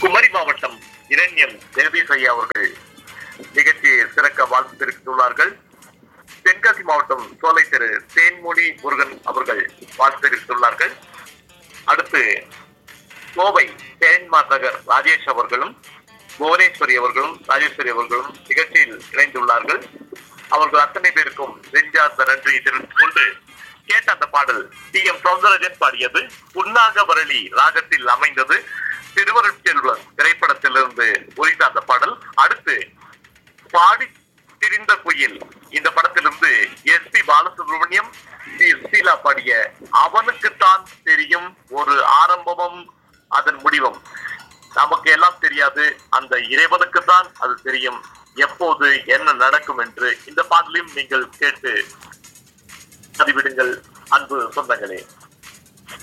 குமரி மாவட்டம் இரண்யம் ஜெகதீஷ் ஐயா அவர்கள் நிகழ்ச்சியை சிறக்க வாழ்த்து தெரிவித்துள்ளார்கள் தென்காசி மாவட்டம் சோலை திரு தேன்மொழி முருகன் அவர்கள் வாழ்த்து தெரிவித்துள்ளார்கள் அடுத்து கோவை தேன்மார் நகர் ராஜேஷ் அவர்களும் புவனேஸ்வரி அவர்களும் ராஜேஸ்வரி அவர்களும் நிகழ்ச்சியில் இணைந்துள்ளார்கள் அவர்கள் அத்தனை பேருக்கும் நெஞ்சார்ந்த நன்றியை தெரிவித்துக் கொண்டு கேட்ட அந்த பாடல் டி எம் சௌந்தரஜன் பாடியது புன்னாகவரளி ராகத்தில் அமைந்தது திருவருட்செல்வன் திரைப்படத்திலிருந்து ஒலித்த அந்த பாடல் அடுத்து பாடி திரிந்த குயில் இந்த படத்திலிருந்து எஸ் பி பாலசுப்ரமணியம் சி சீலா பாடிய அவனுக்குத்தான் தெரியும் ஒரு ஆரம்பமும் அதன் முடிவும் நமக்கு எல்லாம் தெரியாது அந்த இறைவனுக்கு தான் அது தெரியும் எப்போது என்ன நடக்கும் என்று இந்த பாடலையும் நீங்கள் கேட்டு பதிவிடுங்கள் அன்பு சொந்தங்களே